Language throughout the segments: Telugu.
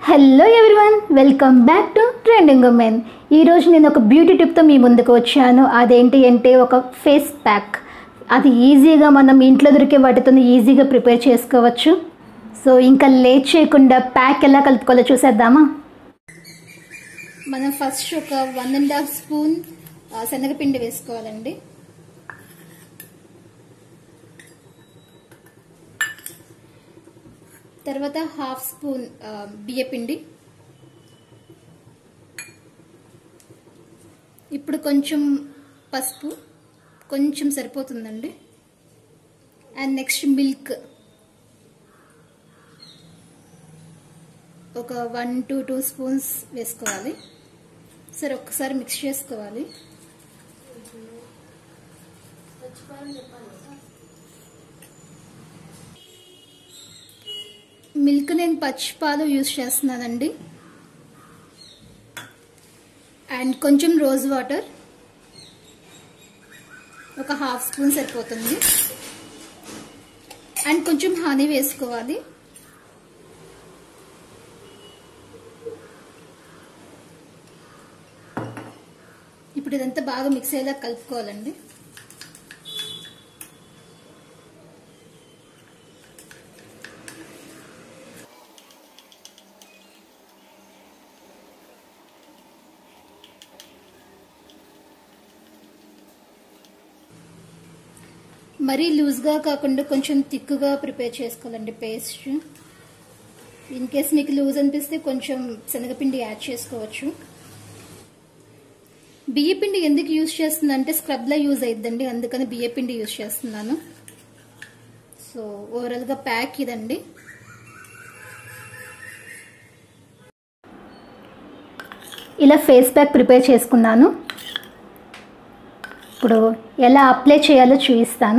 hello everyone welcome back to trending women ఈరోజు నేను ఒక బ్యూటీ టిప్తో మీ ముందుకు వచ్చాను అదేంటి అంటే ఒక ఫేస్ ప్యాక్ అది ఈజీగా మనం ఇంట్లో దొరికే వాటితో ఈజీగా ప్రిపేర్ చేసుకోవచ్చు సో ఇంకా లేట్ చేయకుండా ప్యాక్ ఎలా కలుపుకోవాలో చూసేద్దామా మనం ఫస్ట్ ఒక వన్ అండ్ హాఫ్ స్పూన్ ఆ, శనగపిండి వేసుకోవాలండి తర్వాత హాఫ్ స్పూన్ ఆ, బియ్యపిండి ఇప్పుడు కొంచెం పసుపు కొంచెం సరిపోతుందండి అండ్ నెక్స్ట్ మిల్క్ ఒక వన్ టు టూ స్పూన్స్ వేసుకోవాలి సరే ఒక్కసారి మిక్స్ చేసుకోవాలి మిల్క్ నేను పచ్చి పాలు యూజ్ చేస్తున్నానండి అండ్ కొంచెం రోజ్ వాటర్ ఒక హాఫ్ స్పూన్ సరిపోతుంది అండ్ కొంచెం హనీ వేసుకోవాలి ఇప్పుడు ఇదంతా బాగా మిక్స్ అయ్యేలా కలుపుకోవాలండి మరీ లూజ్గా కాకుండా కొంచెం థిక్గా ప్రిపేర్ చేసుకోవాలండి పేస్ట్ ఇన్ కేస్ మీకు లూజ్ అనిపిస్తే కొంచెం శనగపిండి యాడ్ చేసుకోవచ్చు బియ్యపిండి ఎందుకు యూజ్ చేస్తుందంటే స్క్రబ్లా యూజ్ అయిద్దండి అందుకని బియ్యపిండి యూజ్ చేస్తున్నాను సో ఓవరాల్గా ప్యాక్ ఇదండి ఇలా ఫేస్ ప్యాక్ ప్రిపేర్ చేసుకున్నాను ఇప్పుడు ఎలా అప్లై చేయాలో చూపిస్తాను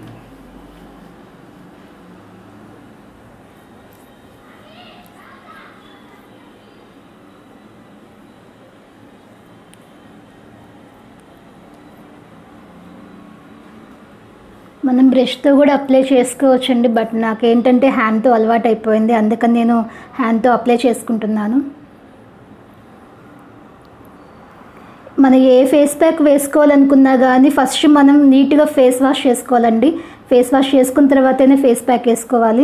మనం బ్రష్తో కూడా అప్లై చేసుకోవచ్చండి బట్ నాకేంటంటే హ్యాండ్తో అలవాటు అయిపోయింది అందుకని నేను హ్యాండ్తో అప్లై చేసుకుంటున్నాను మనం ఏ ఫేస్ ప్యాక్ వేసుకోవాలనుకున్నా కానీ ఫస్ట్ మనం నీట్గా ఫేస్ వాష్ చేసుకోవాలండి ఫేస్ వాష్ చేసుకున్న తర్వాతనే ఫేస్ ప్యాక్ వేసుకోవాలి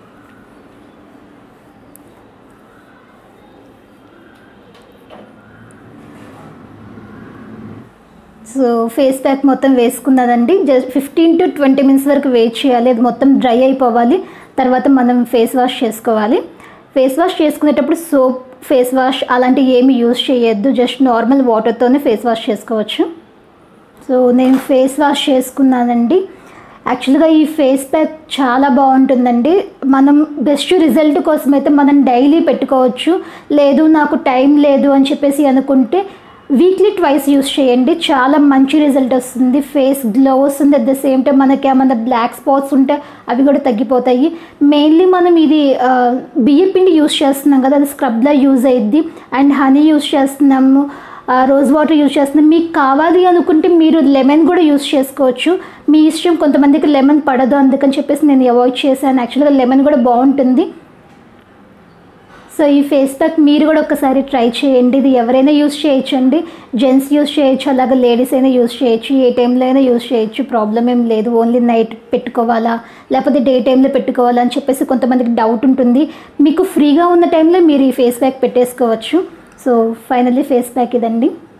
సో ఫేస్ ప్యాక్ మొత్తం వేసుకున్నదండి just fifteen to twenty minutes వరకు వెయిట్ చేయాలి అది మొత్తం డ్రై అయిపోవాలి తర్వాత మనం ఫేస్ వాష్ చేసుకోవాలి ఫేస్ వాష్ చేసుకునేటప్పుడు సోప్ ఫేస్ వాష్ అలాంటివి ఏమి యూజ్ చేయొద్దు జస్ట్ నార్మల్ వాటర్తోనే ఫేస్ వాష్ చేసుకోవచ్చు సో నేను ఫేస్ వాష్ చేసుకున్నానండి యాక్చువల్గా ఈ ఫేస్ ప్యాక్ చాలా బాగుంటుందండి మనం బెస్ట్ రిజల్ట్ కోసం అయితే మనం డైలీ పెట్టుకోవచ్చు లేదు నాకు టైం లేదు అని చెప్పేసి అనుకుంటే వీక్లీ ట్వైస్ యూస్ చేయండి చాలా మంచి రిజల్ట్ వస్తుంది ఫేస్ గ్లో వస్తుంది అట్ ద సేమ్ టైం మనకి ఏమైనా బ్లాక్ స్పాట్స్ ఉంటే అవి కూడా తగ్గిపోతాయి మెయిన్లీ మనం ఇది ఆ, బియ్యపిండి యూస్ చేస్తున్నాం కదా అది స్క్రబ్లా యూజ్ అయ్యిద్ది అండ్ హనీ యూస్ చేస్తున్నాము ఆ, రోజ్ వాటర్ యూజ్ చేస్తున్నాం మీకు కావాలి అనుకుంటే మీరు లెమన్ కూడా యూస్ చేసుకోవచ్చు మీ ఇష్టం కొంతమందికి లెమన్ పడదు అందుకని చెప్పేసి నేను అవాయిడ్ చేశాను యాక్చువల్గా లెమన్ కూడా బాగుంటుంది సో ఈ ఫేస్ ప్యాక్ మీరు కూడా ఒకసారి ట్రై చేయండి ఇది ఎవరైనా యూస్ చేయొచ్చండి జెంట్స్ యూస్ చేయొచ్చు అలాగే లేడీస్ అయినా యూస్ చేయొచ్చు ఏ టైంలో అయినా యూస్ చేయొచ్చు ప్రాబ్లం ఏం లేదు ఓన్లీ నైట్ పెట్టుకోవాలా లేకపోతే డే టైంలో పెట్టుకోవాలా అని చెప్పేసి కొంతమందికి డౌట్ ఉంటుంది మీకు ఫ్రీగా ఉన్న టైంలో మీరు ఈ ఫేస్ ప్యాక్ పెట్టేసుకోవచ్చు సో ఫైనల్లీ ఫేస్ ప్యాక్ ఇదండి